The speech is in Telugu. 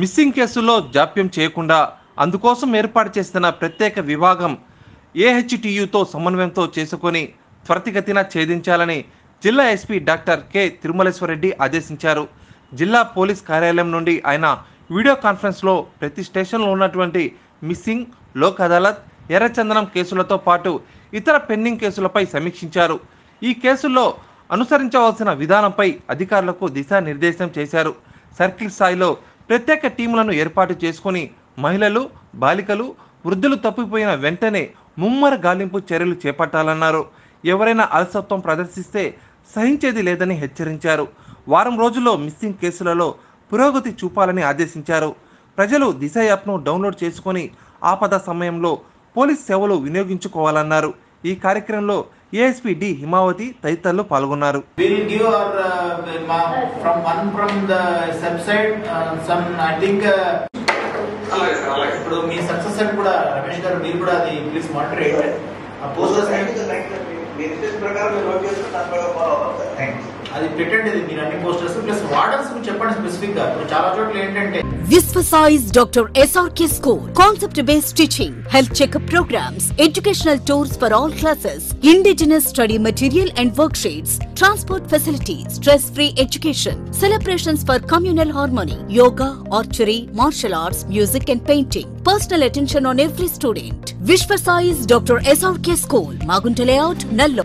మిస్సింగ్ కేసుల్లో జాప్యం చేయకుండా అందుకోసం ఏర్పాటు చేసిన ప్రత్యేక విభాగం ఏహెచ్టియుతో సమన్వయంతో చేసుకొని త్వరితగతిన ఛేదించాలని జిల్లా ఎస్పీ డాక్టర్ కె తిరుమలేశ్వరరెడ్డి ఆదేశించారు జిల్లా పోలీస్ కార్యాలయం నుండి ఆయన వీడియో కాన్ఫరెన్స్లో ప్రతి స్టేషన్లో ఉన్నటువంటి మిస్సింగ్ లోక్ అదాలత్ ఎర్రచందనం కేసులతో పాటు ఇతర పెండింగ్ కేసులపై సమీక్షించారు ఈ కేసుల్లో అనుసరించవలసిన విధానంపై అధికారులకు దిశానిర్దేశం చేశారు సర్కిల్ స్థాయిలో ప్రత్యేక టీములను ఏర్పాటు చేసుకొని మహిళలు బాలికలు వృద్ధులు తప్పిపోయిన వెంటనే ముమ్మర గాలింపు చర్యలు చేపట్టాలన్నారు ఎవరైనా అలసత్వం ప్రదర్శిస్తే సహించేది లేదని హెచ్చరించారు వారం రోజుల్లో మిస్సింగ్ కేసులలో పురోగతి చూపాలని ఆదేశించారు ప్రజలు దిశ యాప్ను డౌన్లోడ్ చేసుకొని ఆపద సమయంలో పోలీస్ సేవలు వినియోగించుకోవాలన్నారు ఈ కార్యక్రమంలో ఏఎస్పీ డి హిమావతి తదితరులు పాల్గొన్నారు We'll give our uh, ma- from one from the sub side, uh, some I think. Uh, ఇప్పుడు మీ సక్సెస్ అని కూడా రమేష్ గారు మీరు కూడా అది ప్లీజ్ మానిటరేట్ ఆ పోస్టర్స్ అది పెట్టండి అది మీరు అన్ని పోస్టర్స్ ప్లస్ వార్డర్స్ చెప్పండి స్పెసిఫిక్ గా ఇప్పుడు చాలా చోట్ల ఏంటంటే Visvasize Dr. SRK School. Concept based teaching, health checkup programs, educational tours for all classes, indigenous study material and worksheets, transport facilities, stress free education, celebrations for communal harmony, yoga, archery, martial arts, music and painting. Personal attention on every student. Vishvasize Dr. SRK School, Magunta Layout, Nallo.